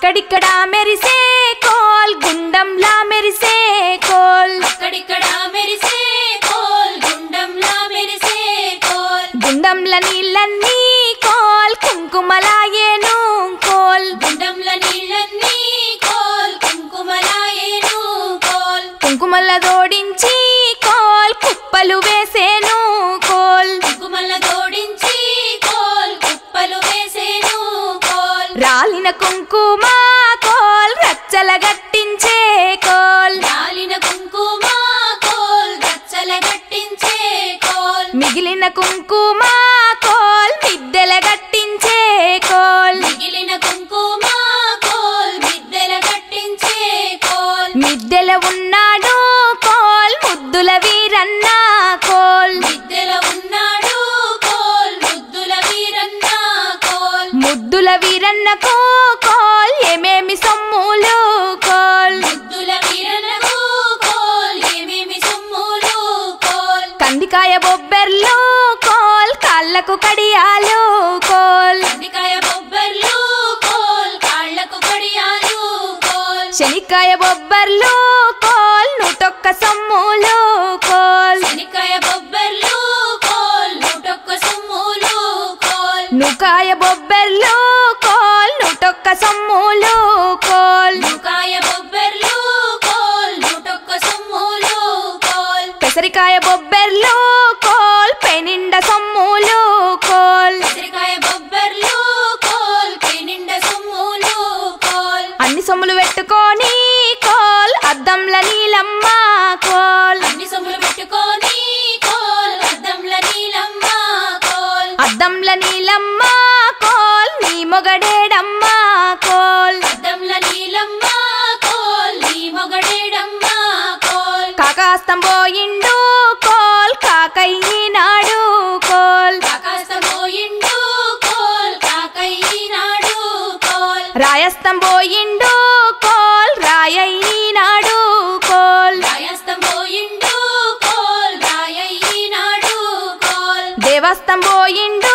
అక్కడిక్కడ మెరిసే కోల్ గుండంలా మెరిసే కోల్ అక్కడిక్కడ మెరిసే కోల్ గుండంలా మెరిసే కోల్ గుండంల నీళ్ళన్నీ కోల్ కుంకుమలాయేను కోల్ గుండంల నీళ్ళన్నీ కోల్ కుంకుమలాయేను కోల్ కుంకుమల జోడించి కోల్ కుప్పలు వేసేను కోల్ కుంకుమల జోడించి కోల్ కుప్పలు వేసేను కోల్ రాలిన కుంకుమ కోల్ రచ్చల గట్టించే కోల్ రాలిన కుంకుమ కోల్ గచ్చల గట్టించే కోల్ మిగిలిన కుంకుమ కోల్ మిద్దెల గట్టించే కోల్ మిగిలిన కుంకుమ కోల్ మిద్దెల గట్టించే కోల్ మిద్దెల ఉన్నాడు కోల్ ముద్దుల వీరన్న కోల్ మిద్దెల ఉన్నాడు కోల్ ముద్దుల వీరన్న కోల్ ముద్దుల వీరన్నకు కోల్ ఏమేమి సొమ్ములు కోల్ ముద్దుల వీరన్నకు కోల్ ఏమేమి సొమ్ములు కోల్ కందికాయ బొబ్బెర్లు కోల్ కాళ్ళకు కడియాలు కోల్ కందికాయ బొబ్బర్లు కోల్ కాళ్ళకు కడియాలు కోల్ శనికాయ బొబ్బర్లు కోల్ నూటొక్క సొమ్ములు కోల్ శనికాయ బొబ్బర్లు కోల్ నూటొక్క సొమ్ములు కోల్ నుకాయ బొబ్బెర్లు కోల్ నూటొక్క సొమ్ములు కోల్ నుకాయ బొబ్బర్లు కోల్ నూటొక్క సొమ్ములు కోల్ పెసరికాయ బొబ్బెర్లు కోల్ పెనిండ సొమ్ములు కోల్ ఉసిరికాయ బొబ్బర్లు కోల్ పెనిండ సొమ్ములు కోల్ అన్ని సొమ్ములు పెట్టుకొని కోల్ అద్దంల నీలమ్మ కోల్ అన్ని సొమ్ములు పెట్టుకొని కోల్ అద్దంల నీలమ్మ కోల్ అద్దంల నీలమ్మ కోల్ నీ మొగడేడమ్మ కోల్ అద్దంల నీలమ్మ కోల్ నీ మొగడేడమ్మ కోల్ కాకాస్తం పోయిండు కోల్ కాకయ్యినాడు కోల్ ఆకాశం పోయిండు కోల్ కాకయ్యినాడు కోల్ రాయస్తం పోయిండు కోల్ రాయయ్యినాడు కోల్ రాయస్తం పోయిండు కోల్ రాయయ్యినాడు కోల్ దేవస్తం పోయిండు